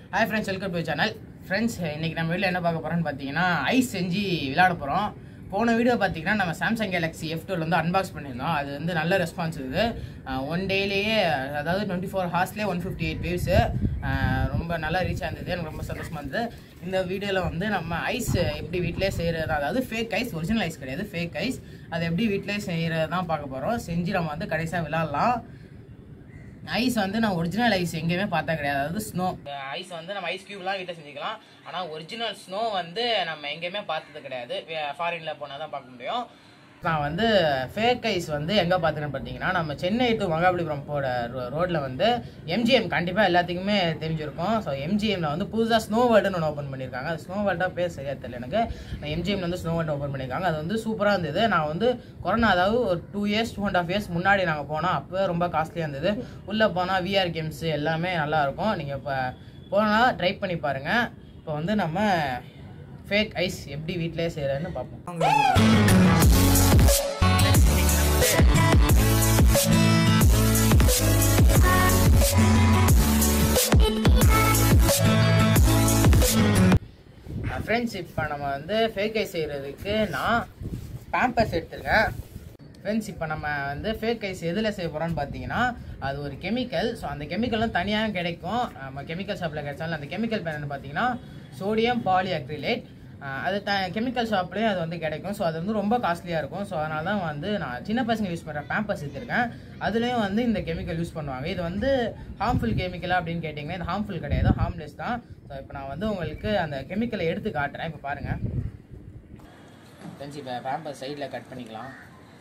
Hi friends welcome to channel friends இன்னைக்கு நம்ம வீட்டில் என்ன பார்க்க போகிறோம்னு பார்த்தீங்கன்னா ஐஸ் செஞ்சு விளையாட போகிறோம் போன வீடியோ பார்த்தீங்கன்னா நம்ம சாம்சங் கேலக்ஸி எஃப் டுவெல் வந்து அன்பாக்ஸ் பண்ணியிருந்தோம் அது வந்து நல்ல ரெஸ்பான்ஸ் இருக்குது ஒன் டேலேயே அதாவது டுவெண்ட்டி ஃபோர் ஹார்ஸ்லேயே ஒன் ஃபிஃப்டி எயிட் வேவ்ஸு ரொம்ப நல்லா ரீச் ஆயிருந்தது எனக்கு ரொம்ப சந்தோஷமாக இருந்தது இந்த வீடியோவில் வந்து நம்ம ஐஸ் எப்படி வீட்டிலே செய்கிறது அதாவது ஃபேக் ஐஸ் ஒரிஜினல் ஐஸ் கிடையாது ஃபேக் ஐஸ் அதை எப்படி வீட்டிலே செய்கிறது தான் பார்க்க போகிறோம் செஞ்சு நம்ம வந்து கடைசியாக விளாட்லாம் ஐஸ் வந்து நான் ஒரிஜினல் ஐஸ் எங்கேயுமே பார்த்தா கிடையாது அதாவது ஸ்னோ ஐஸ் வந்து நம்ம ஐஸ் கியூப்லாம் வீட்டில் செஞ்சுக்கலாம் ஆனால் ஒரிஜினல் ஸ்னோ வந்து நம்ம எங்கேயுமே பார்த்தது கிடையாது ஃபாரினில் போனால் தான் பார்க்க முடியும் நான் வந்து ஃபேக் ஐஸ் வந்து எங்கே பார்த்துக்கன்னு பார்த்தீங்கன்னா நம்ம சென்னை டு மகாபலிபுரம் போட ரோட்டில் வந்து எம்ஜிஎம் கண்டிப்பாக எல்லாத்துக்குமே தெரிஞ்சிருக்கும் ஸோ எம்ஜிஎம்ல வந்து புதுசாக ஸ்னோ வேர்ல்டுன்னு ஒன்று ஓப்பன் பண்ணியிருக்காங்க அது ஸ்னோ வேர்ல்டாக பேர் சரியா தெரியல எனக்கு நான் எம்ஜிஎம்ல வந்து ஸ்னோ வேர்ல்டு ஓப்பன் பண்ணியிருக்காங்க அது வந்து சூப்பராக இருந்தது நான் வந்து கொரோனா அதாவது ஒரு two years two and half years முன்னாடி நாங்கள் போனோம் அப்போ ரொம்ப காஸ்ட்லியாக இருந்தது உள்ளே போனால் விஆர் கேம்ஸ் எல்லாமே நல்லா இருக்கும் நீங்கள் இப்போ போனால் ட்ரை பண்ணி பாருங்கள் இப்போ வந்து நம்ம ஃபேக் ஐஸ் எப்படி வீட்டிலே செய்கிறேன்னு பார்ப்போம் ஃப்ரெண்ட்ஸ் இப்போ நம்ம வந்து ஃபேக் ஐஸ் செய்கிறதுக்கு நான் பேம்பர்ஸ் எடுத்திருக்கேன் ஃப்ரெண்ட்ஸ் இப்போ நம்ம வந்து ஃபேக் ஐஸ் எதில் செய்ய போகிறோம்னு பார்த்தீங்கன்னா அது ஒரு கெமிக்கல் ஸோ அந்த கெமிக்கலும் தனியாக கிடைக்கும் நம்ம கெமிக்கல் ஷாப்பில் கிடைச்சாலும் அந்த கெமிக்கல் பேர் என்ன பார்த்தீங்கன்னா சோடியம் பாலி அக்ரிலேட் அது த கெமிக்கல் ஷாப்லேயே அது வந்து கிடைக்கும் ஸோ அது வந்து ரொம்ப காஸ்ட்லியாக இருக்கும் ஸோ அதனால தான் வந்து நான் சின்ன பசங்க யூஸ் பண்ணுற பேம்பர்ஸ் எடுத்திருக்கேன் அதுலேயும் வந்து இந்த கெமிக்கல் யூஸ் பண்ணுவாங்க இது வந்து ஹார்ம்ஃபுல் கெமிக்கலா அப்படின்னு கேட்டிங்கன்னா இது ஹார்ம்ஃபுல் கிடையாது ஹார்ம்லெஸ் தான் ஸோ இப்போ நான் வந்து உங்களுக்கு அந்த கெமிக்கலை எடுத்து காட்டுறேன் இப்போ பாருங்கள் ஃப்ரெண்ட்ஸ் இப்போ பேம்பர் சைடில் கட் பண்ணிக்கலாம்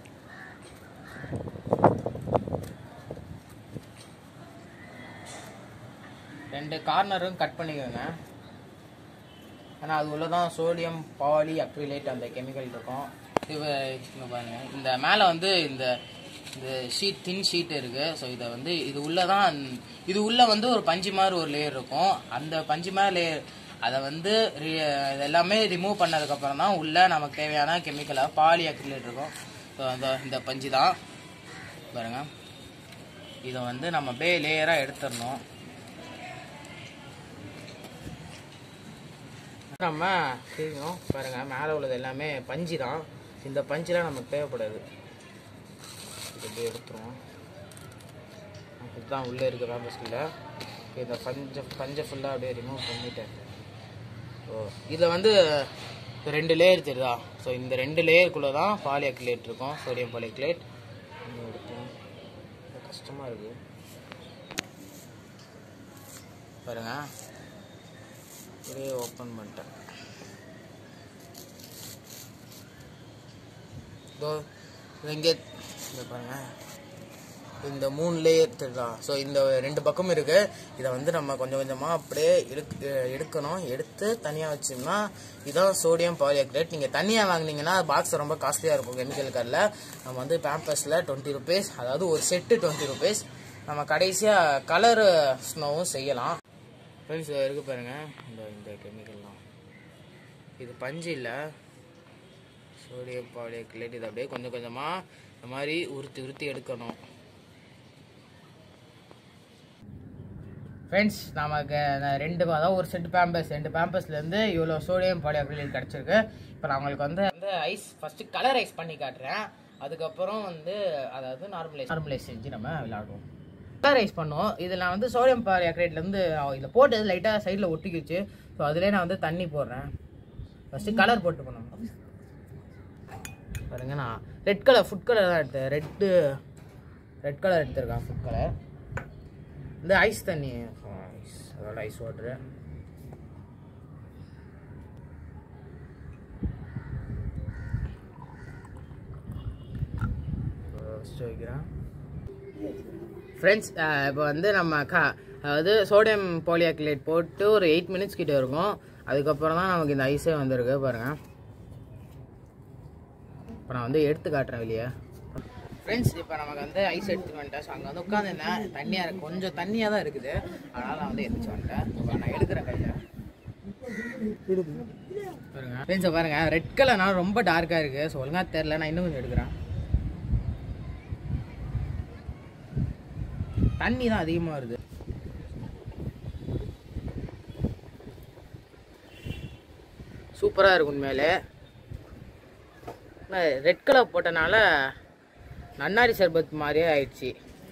ரெண்டு கார்னரும் கட் பண்ணிக்கோங்க ஆனால் அது உள்ள தான் சோடியம் பாலி அக்ரிலேட் அந்த கெமிக்கல் இருக்கும் இது இங்க பாருங்க இந்த மேலே வந்து இந்த இந்த ஷீட் தின் ஷீட் இருக்கு ஸோ இதை வந்து இது உள்ள தான் இது உள்ள வந்து ஒரு பஞ்சு மாதிரி ஒரு லேயர் இருக்கும் அந்த பஞ்சு மாதிரி லேயர் அதை வந்து re- இது எல்லாமே ரிமூவ் பண்ணதுக்கப்புறம் தான் உள்ள நமக்கு தேவையான கெமிக்கலாக பாலி அக்ரிலேட் இருக்கும் ஸோ அந்த இந்த பஞ்சு தான் பாருங்க இதை வந்து நம்ம பே லேயராக எடுத்துடணும் நம்ம செய்யணும் பாருங்க மேலே உள்ளது எல்லாமே பஞ்சு தான் இந்த பஞ்சுலாம் நமக்கு தேவைப்படாது இது அப்படியே எடுத்துருவோம் இதுதான் உள்ளே இருக்க பேம்பஸ்கில் இந்த பஞ்சை பஞ்சை ஃபுல்லாக அப்படியே ரிமூவ் பண்ணிட்டேன் ஓ இதில் வந்து ரெண்டு லேயர் தெரியுதா ஸோ இந்த ரெண்டு லேயருக்குள்ளே தான் பாலியக்லேட் இருக்கும் சோடியம் பாலியக்லேட் எடுத்தோம் கஷ்டமாக இருக்குது பாருங்க அப்படியே ஓப்பன் பண்ணிட்டேன் இதோ இது இங்கே இங்கே பாருங்க இந்த மூணு லேயர் தெரியுதா ஸோ இந்த ரெண்டு பக்கம் இருக்கு இதை வந்து நம்ம கொஞ்சம் கொஞ்சமாக அப்படியே எடுக்க எடுக்கணும் எடுத்து தனியாக வச்சோம்னா இதான் சோடியம் பாலியக்ரேட் நீங்கள் தனியாக வாங்குனீங்கன்னா பாக்ஸ் ரொம்ப காஸ்ட்லியாக இருக்கும் கெமிக்கல் கார்டில் நம்ம வந்து பேம்பர்ஸில் டுவெண்ட்டி ருபீஸ் அதாவது ஒரு செட்டு டுவெண்ட்டி ருபீஸ் நம்ம கடைசியாக கலர் ஸ்னோவும் செய்யலாம் ஃப்ரெண்ட்ஸ் இருக்கு பாருங்க இந்த இந்த கெமிக்கல்லாம் இது பஞ்சு இல்லை சோடியம் பாலியக்லேட் இது அப்படியே கொஞ்சம் கொஞ்சமாக இந்த மாதிரி உருத்தி உருத்தி எடுக்கணும் ஃப்ரெண்ட்ஸ் நமக்கு நான் ரெண்டு அதாவது ஒரு செட் பேம்பர்ஸ் ரெண்டு பேம்பர்ஸ்லேருந்து இவ்வளோ சோடியம் பாலியக்ரிலேட் கிடச்சிருக்கு இப்போ நான் உங்களுக்கு வந்து வந்து ஐஸ் ஃபஸ்ட்டு கலர் ஐஸ் பண்ணி காட்டுறேன் அதுக்கப்புறம் வந்து அதாவது நார்மலைஸ் நார்மலைஸ் செஞ்சு நம்ம விளையாடுவோம் கலர் ரைஸ் பண்ணுவோம் இதில் நான் வந்து சோடியம் பாலியக்ரேட்லேருந்து இதில் போட்டது லைட்டாக சைடில் ஒட்டிக்கிச்சு ஸோ அதிலே நான் வந்து தண்ணி போடுறேன் ஃபஸ்ட்டு கலர் போட்டு பண்ணுவோம் பாருங்க நான் ரெட் கலர் ஃபுட் கலர் தான் எடுத்தேன் ரெட்டு ரெட் கலர் எடுத்திருக்கேன் ஃபுட் கலர் இந்த ஐஸ் தண்ணி ஐஸ் அதோட ஐஸ் வாட்ரு வைக்கிறேன் ஃப்ரெண்ட்ஸ் இப்போ வந்து நம்ம க அதாவது சோடியம் பாலியாக்லேட் போட்டு ஒரு எயிட் மினிட்ஸ் கிட்ட இருக்கும் அதுக்கப்புறம் தான் நமக்கு இந்த ஐஸே வந்திருக்கு பாருங்க இப்போ நான் வந்து எடுத்து காட்டுறேன் வெளியே ஃப்ரெண்ட்ஸ் இப்போ நமக்கு வந்து ஐஸ் எடுத்துட்டு வந்துட்டேன் ஸோ அங்கே வந்து உட்காந்துருந்தேன் தண்ணியாக இருக்கு கொஞ்சம் தண்ணியாக தான் இருக்குது அதனால் நான் வந்து எடுத்து வந்துட்டேன் இப்போ நான் எடுக்கிறேன் கையில் பாருங்க ஃப்ரெண்ட்ஸை பாருங்க ரெட் கலர்னால ரொம்ப டார்க்காக இருக்குது ஸோ ஒழுங்காக தெரில நான் இன்னும் கொஞ்சம் எடுக்கிறேன் தண்ணி தான் அதிகமாக வருது சூப்பராக இருக்கும் உண்மையிலே ரெட் கலர் போட்டனால நன்னாரி சர்பத் மாதிரியே ஆயிடுச்சு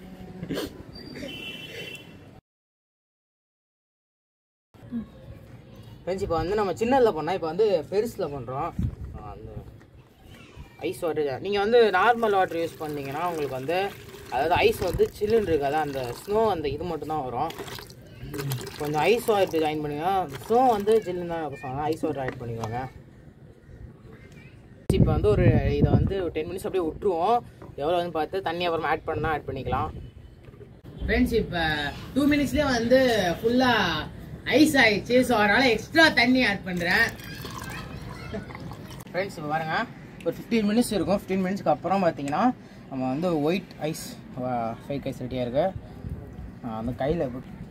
ஃப்ரெண்ட்ஸ் இப்போ வந்து நம்ம சின்னதில் பண்ணால் இப்போ வந்து பெருசில் பண்ணுறோம் அந்த ஐஸ் வாட்டர் நீங்கள் வந்து நார்மல் வாட்டர் யூஸ் பண்ணீங்கன்னா உங்களுக்கு வந்து அதாவது ஐஸ் வந்து சில்லுன்னு இருக்காது அந்த ஸ்னோ அந்த இது மட்டும்தான் வரும் கொஞ்சம் ஐஸ் வாட்டர் ஜாயின் பண்ணுங்க ஸ்னோ வந்து ஜில்லுன்னு தான் இருக்கும் ஐஸ் வாட்டர் ஆட் பண்ணிக்கோங்க இப்போ வந்து ஒரு இதை வந்து டென் மினிட்ஸ் அப்படியே விட்டுருவோம் எவ்வளோ வந்து பார்த்து தண்ணி அப்புறம் ஆட் பண்ணால் ஆட் பண்ணிக்கலாம் ஃப்ரெண்ட்ஸ் இப்போ டூ மினிட்ஸ்லேயே வந்து ஃபுல்லாக ஐஸ் ஆயிடுச்சு ஸோ அதனால் எக்ஸ்ட்ரா தண்ணி ஆட் பண்ணுறேன் ஃப்ரெண்ட்ஸ் இப்போ பாருங்க ஒரு ஃபிஃப்டீன் மினிட்ஸ் இருக்கும் ஃபிஃப்டீன் மினிட்ஸ்க்கு அப்புறம் பார்த்தீங்கன்னா நம்ம வந்து ஒயிட் ஐஸ் ஃபேக் ஐஸ் ரெடியாக இருக்கு ஆ, அந்த கையில்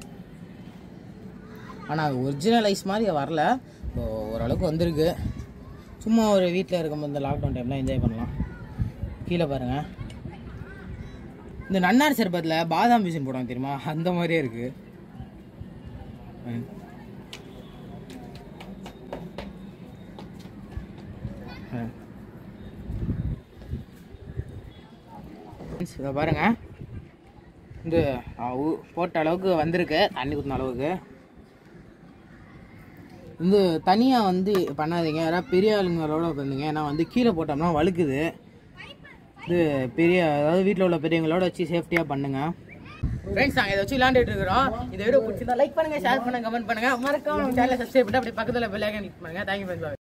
ஆனால் அது ஒரிஜினல் ஐஸ் மாதிரி வரல இப்போ ஓரளவுக்கு வந்திருக்கு சும்மா ஒரு வீட்டில் இருக்கும்போது இந்த லாக்டவுன் டைம்லாம் என்ஜாய் பண்ணலாம் கீழே பாருங்க இந்த நன்னார் சர்பத்தில் பாதாம் மிஷின் போடுவாங்க தெரியுமா அந்த மாதிரியே இருக்கு ம். ம். Friends, இதை பாருங்க இந்த ஆ, ஊ- போட்ட அளவுக்கு வந்திருக்கு தண்ணி ஊற்றின அளவுக்கு வந்து தனியாக வந்து பண்ணாதீங்க யாராவது பெரிய ஆளுங்களோட பண்ணுங்க ஏன்னா வந்து கீழே போட்டோம்னா வழுக்குது இது பெரிய அதாவது வீட்டில் உள்ள பெரியவங்களோட வச்சு சேஃப்டியாக பண்ணுங்க ஃப்ரெண்ட்ஸ் நாங்கள் இதை வச்சு விளாண்டுட்டு இருக்கிறோம் இந்த வீடியோ பிடிச்சிருந்தா லைக் பண்ணுங்க ஷேர் பண்ணுங்க கமெண்ட் பண்ணுங்க மறக்காம நம்ம சேனலை சப்ஸ்கிரைப் பண்ணி அப்படி பக்கத்தில் பெல் ஐக்கன் கிளிக் பண்ணுங்க தேங்க்யூ ஃப்ரெண்ட்ஸ்